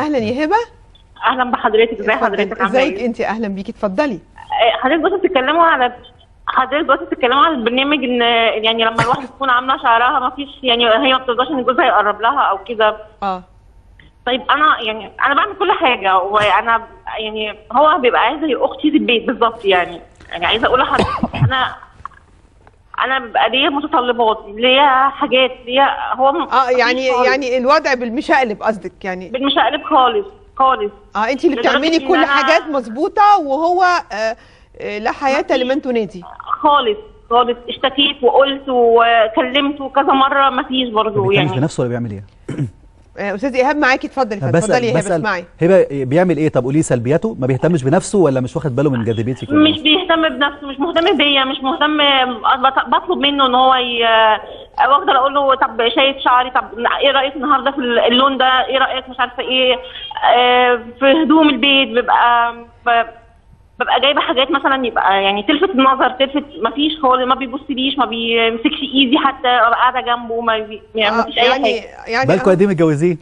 اهلا يا هبه اهلا بحضرتك ازي حضرتك عامله ازيك ايه انت اهلا بيكي اتفضلي آه، حضرتك بس بتتكلموا على حضرتك بس بتتكلموا على البرنامج ان يعني لما الواحده تكون عامله شعرها ما فيش يعني هي ما بترضاش ان جوزها يقرب لها او كده اه طيب انا يعني انا بعمل كل حاجه وانا يعني هو بيبقى عايز زي اختي في البيت بالظبط يعني يعني عايزه اقول لحضرتك انا انا بيبقى ليا متطلبات ليا حاجات ليا هو م- اه يعني خالص. يعني الوضع بالمشقلب قصدك يعني بالمشقلب خالص خالص اه انت اللي لدرجة بتعملي إن كل أنا- حاجات مظبوطه وهو آه آه لا حياه لمن تنادي خالص خالص اشتكيت وقلت وكلمته كذا مره ما فيش ما برضه بيهتمش يعني بنفسه ولا بيعمل ايه آه استاذ ايهاب معاكي اتفضلي اتفضلي يا هبه اسمعي هبه بيعمل ايه طب قولي لي سلبياته ما بيهتمش بنفسه ولا مش واخد باله من جاذبيتك ولا مش بيهتم بنفسه مش مهتم بيا مش مهتم بط- بطلب منه ان هو ي... بفضل اقول له طب شايف شعري طب ايه رايك النهارده في اللون ده ايه رايك مش عارفه ايه آه، في هدوم البيت بيبقى ب- ببقى جايبه حاجات مثلا يبقى يعني تلفت النظر تلفت ما فيش خالص ما بيبصليش ما بيمسكش ايدي حتى ابقى قاعده جنبه ما, بي... يعني ما آه فيش اي يعني حاجه يعني بالكم قد ايه متجوزين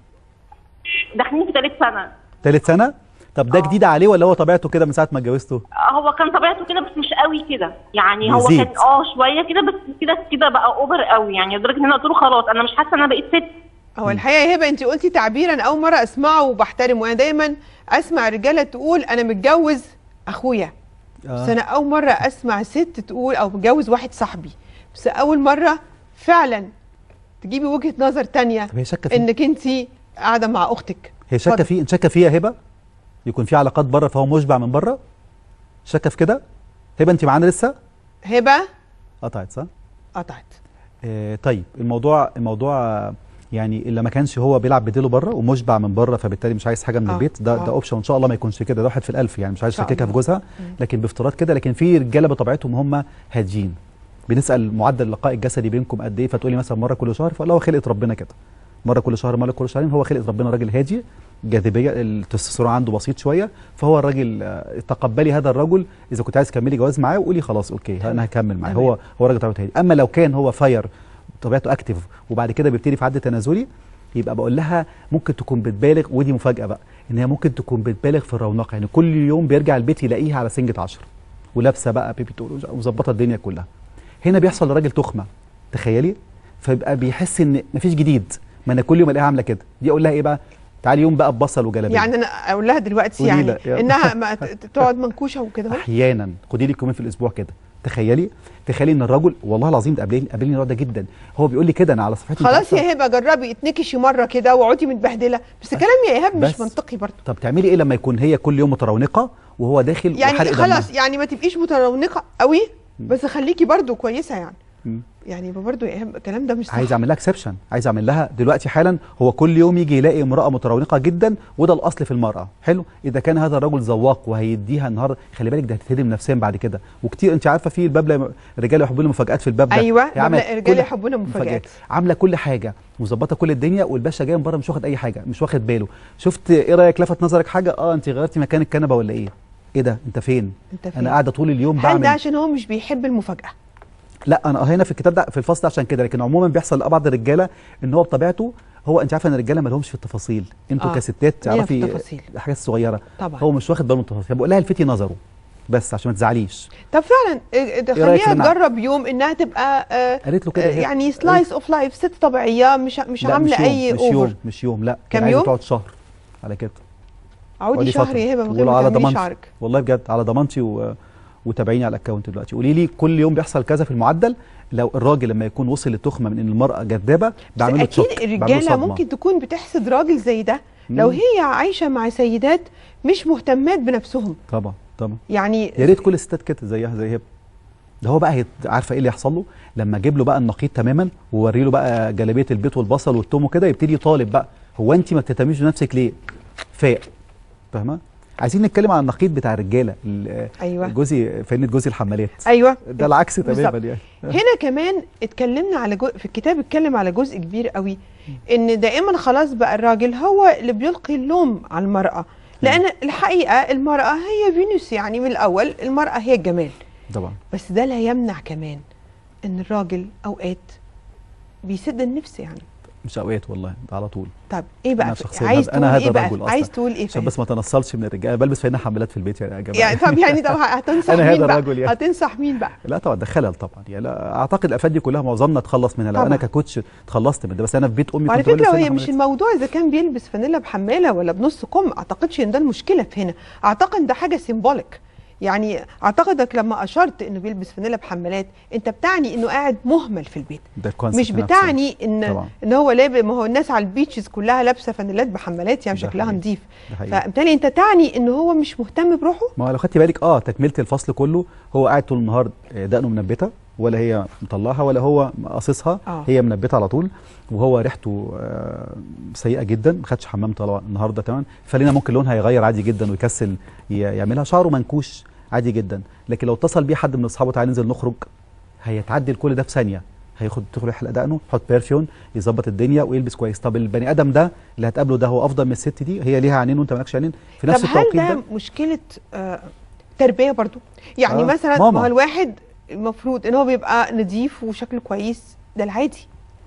داخلين في ثالث سنه ثالث سنه طب ده جديد عليه ولا هو طبيعته كده من ساعه ما اتجوزته هو كان طبيعته كده بس مش قوي كده يعني هو يزيد. كان اه شويه كده بس كده كده بقى اوفر قوي يعني لدرجه ان انا قلت له خلاص انا مش حاسه ان انا بقيت ست هو الحقيقه يا هبه انت قلتي تعبيرا اول مره اسمعه وبحترمه انا دايما اسمع رجاله تقول انا متجوز اخويا آه. بس انا اول مره اسمع ست تقول او متجوز واحد صاحبي بس اول مره فعلا تجيبي وجهه نظر تانية طب هي شاكه فيه انك انت قاعده مع اختك هي شاكه اتفضل. فيه انت شاكه فيه يا هبه يكون في علاقات بره فهو مشبع من بره شاكه في كده هبه انت معانا لسه هبه قطعت صح قطعت آه طيب الموضوع الموضوع آه، يعني اللي ما كانش هو بيلعب بديله بره ومشبع من بره فبالتالي مش عايز حاجه من آه، البيت ده آه. ده اوبشن ان شاء الله ما يكونش كده ده واحد في الالف يعني مش عايز إن شاء يشككها في الله. جوزها لكن بافتراض كده لكن في رجاله بطبيعتهم هم هاديين بنسال معدل اللقاء الجسدي بينكم قد ايه فتقولي مثلا مره كل شهر فلا هو خلقه ربنا كده مره كل شهر مره كل شهرين هو خلقه ربنا راجل هادي جاذبيه التستوستيرون عنده بسيط شويه فهو الراجل آه، تقبلي هذا الرجل اذا كنت عايز تكملي جواز معاه وقولي خلاص اوكي انا هكمل معاه تمام. هو هو راجل طبيعته هادي اما لو كان هو فاير طبيعته اكتف وبعد كده بيبتدي في عد تنازلي يبقى بقول لها ممكن تكون بتبالغ ودي مفاجاه بقى ان هي ممكن تكون بتبالغ في الرونقه يعني كل يوم بيرجع البيت يلاقيها على سنجة 10 ولابسه بقى بيبي تول ومظبطه الدنيا كلها هنا بيحصل للراجل تخمه تخيلي فيبقى بيحس ان مفيش جديد ما انا كل يوم الاقيها عامله كده دي اقول لها ايه بقى تعالي يوم بقى ببصل وجلابيه يعني انا اقول لها دلوقتي قولي يعني لها، يلا. انها ما ت- ت- تقعد منكوشه وكده اهو احيانا خدي لك يومين في الاسبوع كده تخيلي تخيلي ان الرجل والله العظيم ده قابلني قابلني النوع ده جدا هو بيقول لي كده انا على صفحتي أنت خلاص عارفة؟ يا هبه جربي اتنكشي مره كده واقعدي متبهدله بس كلام يا ايهاب مش بس. منطقي برضه طب تعملي ايه لما يكون هي كل يوم مترونقه وهو داخل يعني وحرق خلاص دمها؟ يعني ما تبقيش مترونقه قوي بس خليكي برضو كويسه يعني مم. يعني برضو يا إيهاب الكلام ده مش صح عايز اعمل لها اكسبشن عايز اعمل لها دلوقتي حالا هو كل يوم يجي يلاقي امراه مترونقه جدا وده الاصل في المراه حلو اذا كان هذا الرجل ذواق وهيديها النهارده خلي بالك ده هتتهدم نفسيا بعد كده وكتير انت عارفه في الباب لا- الرجال يحبون المفاجات في الباب ده ايوه هي عملت الرجال كل- يحبون المفاجآت عامله كل حاجه مظبطه كل الدنيا والباشا جاي من بره مش واخد اي حاجه مش واخد باله شفت ايه رايك لفت نظرك حاجه اه انت غيرتي مكان الكنبه ولا ايه ايه ده انت فين انت فين انا قاعده طول اليوم هل بعمل ده عشان هو مش بيحب المفاجاه لا انا هنا في الكتاب ده في الفصل ده عشان كده لكن عموما بيحصل لبعض الرجاله ان هو بطبيعته هو انت عارفه ان الرجاله ما لهمش في التفاصيل انتوا آه. كستات لينا في تعرفي التفاصيل. الحاجات الصغيره طبعا هو مش واخد باله من التفاصيل بقول لها الفتي نظره بس عشان ما تزعليش طب فعلا إيه، ده إيه رأيك خليها في تجرب يوم انها تبقى آه قالت له كده آه، هي. يعني سلايس اوف لايف ست طبيعيه مش مش لا، عامله مش يوم اي مش اوفر يوم مش يوم لا كام كان عايزة يوم؟ تقعد شهر على كده عودي قولي شهر فترة. يا هبه من غير وقولوا ما على تعملي ضمانتي. شعرك والله بجد على ضمانتي و... وتابعيني على الاكونت دلوقتي قولي لي كل يوم بيحصل كذا في المعدل لو الراجل لما يكون وصل للتخمه من ان المراه جذابه بس بعمل له اكيد تشوك بعمل له الرجاله صدمة. ممكن تكون بتحسد راجل زي ده لو مم. هي عايشه مع سيدات مش مهتمات بنفسهم طبعا طبعا يعني يا ريت كل الستات كده زيها زي هبه ده هو بقى هيت- عارفه ايه اللي يحصل له لما اجيب له بقى النقيض تماما ووري له بقى جلابيه البيت والبصل والثوم وكده يبتدي يطالب بقى هو انت ما بتهتميش بنفسك ليه فاق فاهمه عايزين نتكلم عن النقيض بتاع الرجاله ال- ايوه جوزي فنة جوزي الحمالات ايوه ده العكس تماما بالظبط. يعني هنا كمان اتكلمنا على جو... في الكتاب اتكلم على جزء كبير قوي ان دائما خلاص بقى الراجل هو اللي بيلقي اللوم على المرأة لان الحقيقة المرأة هي فينوس يعني من الاول المرأة هي الجمال طبعا بس ده لا يمنع كمان ان الراجل اوقات بيسد النفس يعني مش اوقات والله ده على طول طب ايه بقى أنا في- شخصياً عايز هذا- تقول أنا هذا ايه بقى الرجل أصلاً. عايز تقول ايه عشان في بس ما تنصلش من الرجاله بلبس فينا حمالات في البيت يعني يا جماعه يعني طب يعني طب هتنصح أنا مين هذا بقى الرجل يعني. هتنصح مين بقى لا طبعا ده خلل طبعا يعني لا اعتقد الافات دي كلها معظمنا اتخلص منها لو طبعاً. انا ككوتش اتخلصت من ده بس انا في بيت امي وعلى كنت بلبس فكره فينا هي مش حمالات. الموضوع اذا كان بيلبس فانيلا بحماله ولا بنص كم اعتقدش ان ده المشكله في هنا اعتقد ده حاجه سيمبوليك يعني اعتقدك لما اشرت انه بيلبس فانيلا بحمالات انت بتعني انه قاعد مهمل في البيت ده الكونسيبت مش نفسه. بتعني ان طبعاً. ان هو لابس ما هو الناس على البيتشز كلها لابسه فانيلات بحمالات يعني ده شكلها حقيقي. نظيف ده حقيقي فبالتالي انت تعني ان هو مش مهتم بروحه ما هو لو خدتي بالك اه تكمله الفصل كله هو قاعد طول النهار آه، دقنه منبته ولا هي مطلعها ولا هو قاصصها آه. هي منبته على طول وهو ريحته آه، سيئه جدا ما خدش حمام طلع النهارده تمام فلينا ممكن لونها يغير عادي جدا ويكسل ي- يعملها شعره منكوش عادي جدا لكن لو اتصل بيه حد من اصحابه تعالى ننزل نخرج هيتعدل كل ده في ثانيه هياخد تدخل يحلق دقنه يحط بيرفيون يظبط الدنيا ويلبس كويس طب البني ادم ده اللي هتقابله ده هو افضل من الست دي هي ليها عينين وانت مالكش عينين في نفس طب هل التوقيت ده ده مشكله آه تربيه برضو يعني آه، مثلا ماما. ما هو الواحد المفروض ان هو بيبقى نظيف وشكله كويس ده العادي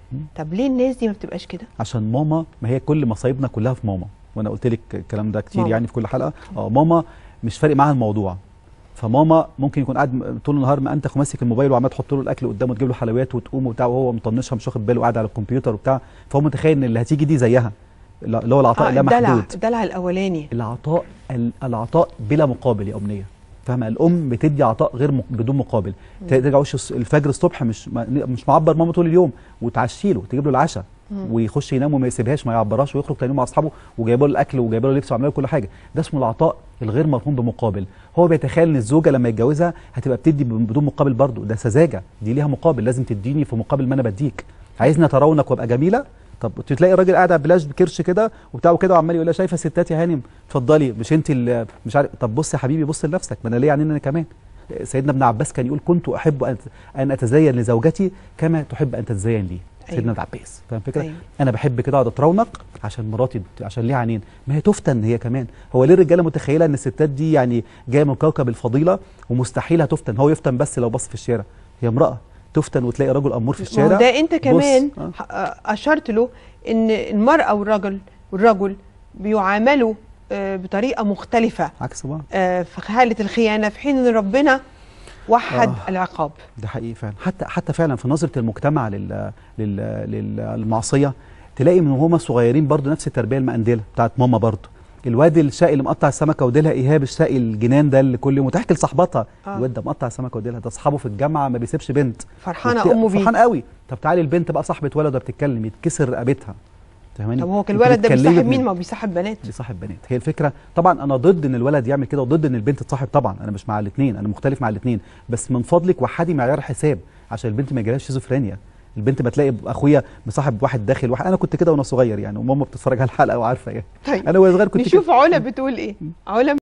طب ليه الناس دي ما بتبقاش كده عشان ماما ما هي كل مصايبنا كلها في ماما وانا قلت لك الكلام ده كتير ماما. يعني في كل حلقه اه ماما مش فارق معاها الموضوع فماما ممكن يكون قاعد م- طول النهار مأنتخ وماسك الموبايل وعمال تحط له الاكل قدامه تجيب له حلويات وتقوم وبتاع وهو مطنشها مش واخد باله وقاعد على الكمبيوتر وبتاع فهو متخيل ان اللي هتيجي دي زيها لا- اللي هو العطاء آه لا الدلع محدود الدلع الاولاني العطاء ال- العطاء بلا مقابل يا امنيه فاهمه الام بتدي عطاء غير م... بدون مقابل ترجع وش الص- الفجر الصبح مش ما... مش معبر ماما طول اليوم وتعشي له تجيب له العشاء ويخش ينام وما يسيبهاش ما يعبرهاش ويخرج تاني يوم مع اصحابه وجايبه له الاكل وجايبه له لبس وعامله له كل حاجه ده اسمه العطاء الغير مرهون بمقابل هو بيتخيل ان الزوجه لما يتجوزها هتبقى بتدي ب- بدون مقابل برضه ده سذاجه دي ليها مقابل لازم تديني في مقابل ما انا بديك عايزني اترونك وابقى جميله طب تلاقي الراجل قاعد على بلاش بكرش كده وبتاع وكده وعمال يقول لها شايفه ستات يا هانم اتفضلي مش انت اللي مش عارف طب بص يا حبيبي بص لنفسك ما انا ليه يعني انا كمان سيدنا ابن عباس كان يقول كنت احب ان ان اتزين لزوجتي كما تحب ان تتزين لي سيدنا ابن عباس فاهم الفكره أيوة. انا بحب كده اقعد اترونق عشان مراتي عشان ليها عينين ما هي تفتن هي كمان هو ليه الرجاله متخيله ان الستات دي يعني جايه من كوكب الفضيله ومستحيل هتفتن هو يفتن بس لو بص في الشارع هي امراه تفتن وتلاقي رجل امور في ما الشارع هو ده انت كمان بص، آه. ح- آه، اشرت له ان المراه والرجل والرجل بيعاملوا آه، بطريقه مختلفه عكس بعض آه، في حاله الخيانه في حين ان ربنا وحد آه. العقاب ده حقيقي فعلا حتى حتى فعلا في نظره المجتمع لل لل للمعصيه تلاقي من وهما صغيرين برضو نفس التربيه المقندله بتاعت ماما برضو الواد الشقي اللي مقطع السمكه وديلها ايهاب الشقي الجنان ده اللي كل يوم وتحكي لصاحبتها آه. الواد ده مقطع السمكه وديلها ده اصحابه في الجامعه ما بيسيبش بنت فرحانه وبت- امه بيه فرحان قوي طب تعالي البنت بقى صاحبه ولد وبتتكلم يتكسر رقبتها فاهماني طب هو كان أنت الولد ده بتكلمي بيصاحب ابن- مين ما هو بيصاحب بنات بيصاحب بنات هي الفكره طبعا انا ضد ان الولد يعمل كده وضد ان البنت تصاحب طبعا انا مش مع الاثنين انا مختلف مع الاثنين بس من فضلك وحدي معيار حساب عشان البنت ما يجيلهاش شيزوفرينيا البنت ما تلاقي اخويا مصاحب واحد داخل واحد انا كنت كده وانا صغير يعني وماما بتتفرج على الحلقه وعارفه يعني طيب انا وانا صغير كنت كده. نشوف علا بتقول ايه علا